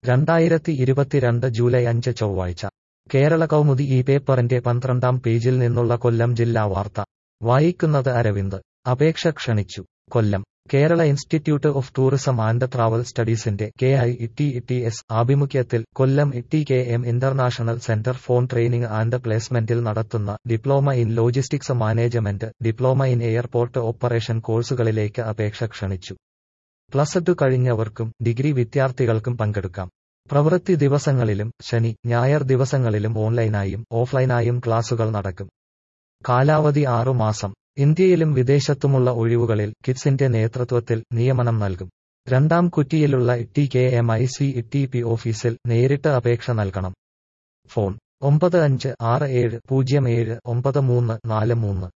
രണ്ടായിരത്തി ഇരുപത്തിരണ്ട് ജൂലൈ അഞ്ച് ചൊവ്വാഴ്ച കേരള കൗമുദി ഈ പേപ്പറിന്റെ പന്ത്രണ്ടാം പേജിൽ നിന്നുള്ള കൊല്ലം ജില്ലാ വാർത്ത വായിക്കുന്നത് അരവിന്ദ് അപേക്ഷ ക്ഷണിച്ചു Kollam Kerala institute of tourism and travel സ്റ്റഡീസിന്റെ K I T T S ആഭിമുഖ്യത്തിൽ Kollam T K M international centre for training and പ്ലേസ്മെന്റിൽ നടത്തുന്ന diploma in logistics management diploma in airport operation കോഴ്സുകളിലേക്ക് അപേക്ഷ ക്ഷണിച്ചു പ്ലസ് ടു കഴിഞ്ഞവർക്കും ഡിഗ്രി വിദ്യാർത്ഥികൾക്കും പങ്കെടുക്കാം പ്രവൃത്തി ദിവസങ്ങളിലും ശനി ഞായർ ദിവസങ്ങളിലും ഓൺലൈനായും ഓഫ്ലൈനായും ക്ലാസുകൾ നടക്കും കാലാവധി ആറു മാസം ഇന്ത്യയിലും വിദേശത്തുമുള്ള ഒഴിവുകളിൽ കിഡ്സിന്റെ നേതൃത്വത്തിൽ നിയമനം നൽകും രണ്ടാം കുറ്റിയിലുള്ള T K M I C T P ഓഫീസിൽ നേരിട്ട് അപേക്ഷ നൽകണം ഫോൺ ഒമ്പത് അഞ്ച് ആറ് ഏഴ് പൂജ്യം ഏഴ് ഒമ്പത് മൂന്ന് നാല് മൂന്ന്